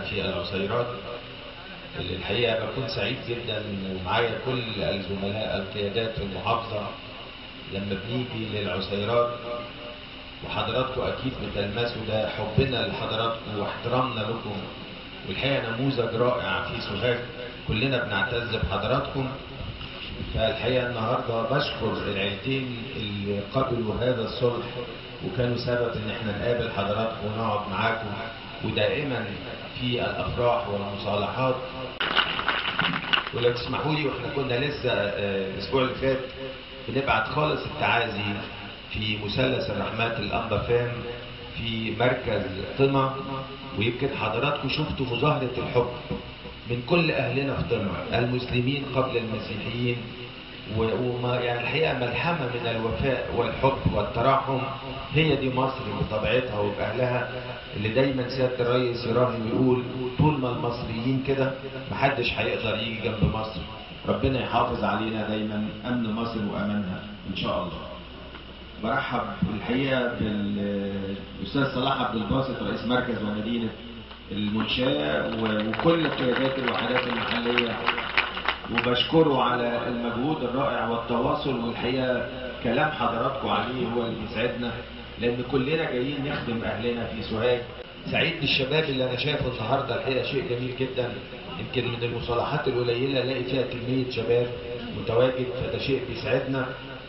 في العصيرات اللي الحقيقة بكون سعيد جدا ومعايا كل الزملاء القيادات في المحافظة لما بنيجي للعصيرات وحضراتكم أكيد بتلمسوا ده حبنا لحضراتكم واحترامنا لكم والحقيقة نموذج رائع في سوهاج كلنا بنعتز بحضراتكم فالحقيقة النهاردة بشكر العيلتين اللي قبلوا هذا الصلح وكانوا سبب ان احنا نقابل حضراتكم ونقعد معاكم ودائما في الافراح والمصالحات ولو تسمحوا لي واحنا كنا لسه الاسبوع اللي فات بنبعت خالص التعازي في مثلث الرحمات الانبا في مركز طمع ويمكن حضراتكم شفتوا مظاهرة الحب من كل اهلنا في طمع المسلمين قبل المسيحيين وما يعني الحقيقه ملحمه من الوفاء والحب والتراحم هي دي مصر بطبيعتها وباهلها اللي دايما سياده الرئيس يراهن ويقول طول ما المصريين كده محدش هيقدر يجي جنب مصر ربنا يحافظ علينا دايما امن مصر وامانها ان شاء الله برحب الحقيقه بالاستاذ صلاح عبد الباسط رئيس مركز ومدينه المنشاه وكل قيادات الوحدات المحليه وبشكره على المجهود الرائع والتواصل والحقيقه كلام حضراتكم عليه هو اللي بيسعدنا لان كلنا جايين نخدم اهلنا في سوهاج سعيد بالشباب اللي انا شايفه النهارده الحقيقه شيء جميل جدا يمكن من المصالحات القليله الاقي فيها كميه شباب متواجد فده شيء بيسعدنا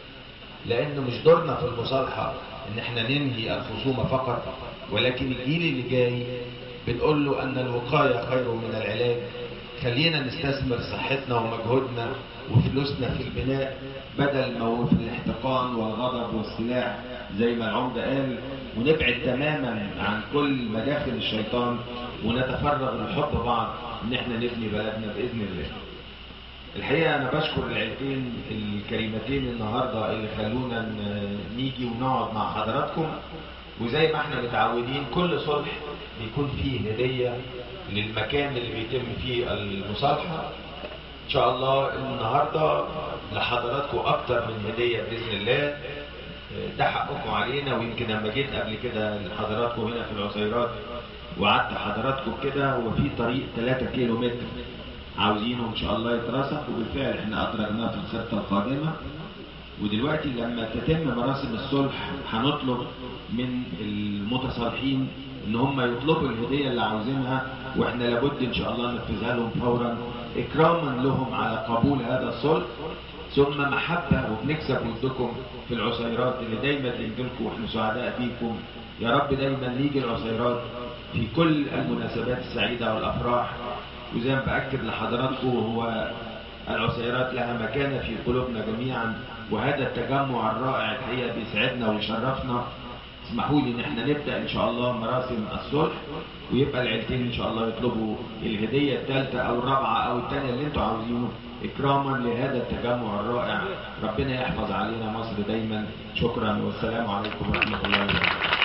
لان مش دورنا في المصالحه ان احنا ننهي الخصومه فقط ولكن الجيل اللي جاي بنقول له ان الوقايه خير من العلاج خلينا نستثمر صحتنا ومجهودنا وفلوسنا في البناء بدل ما هو في الاحتقان والغضب والسلاح زي ما العمدة قال ونبعد تماما عن كل مداخل الشيطان ونتفرغ لحب بعض ان احنا نبني بلدنا باذن الله. الحقيقه انا بشكر العيلتين الكريمتين النهارده اللي خلونا نيجي ونقعد مع حضراتكم وزي ما احنا متعودين كل صلح بيكون فيه هديه للمكان اللي بيتم فيه المصالحة إن شاء الله النهاردة لحضراتكم أكتر من هدية بإذن الله ده حقكم علينا ويمكن لما جيت قبل كده لحضراتكم هنا في العصيرات وقعدت حضراتكم كده وفي طريق 3 كيلو متر عاوزينه إن شاء الله يترسخ وبالفعل احنا أدرجناه في الخطة القادمة ودلوقتي لما تتم مراسم الصلح هنطلب من المتصالحين ان هم يطلبوا الهديه اللي عاوزينها واحنا لابد ان شاء الله ننفذها لهم فورا اكراما لهم على قبول هذا الصلح ثم محبه وبنكسب ودكم في العصيرات اللي دايما بنجيلكم واحنا سعداء بيكم يا رب دايما نيجي العصيرات في كل المناسبات السعيده والافراح وزي ما باكد لحضراتكم هو العصيرات لها مكانه في قلوبنا جميعا وهذا التجمع الرائع الحقيقه بيسعدنا ويشرفنا اسمحوا لي ان احنا نبدا ان شاء الله مراسم الصلح ويبقى العيلتين ان شاء الله يطلبوا الهديه الثالثه او الرابعه او الثانيه اللي انتوا عاوزينه اكراما لهذا التجمع الرائع ربنا يحفظ علينا مصر دايما شكرا والسلام عليكم ورحمه الله وبركاته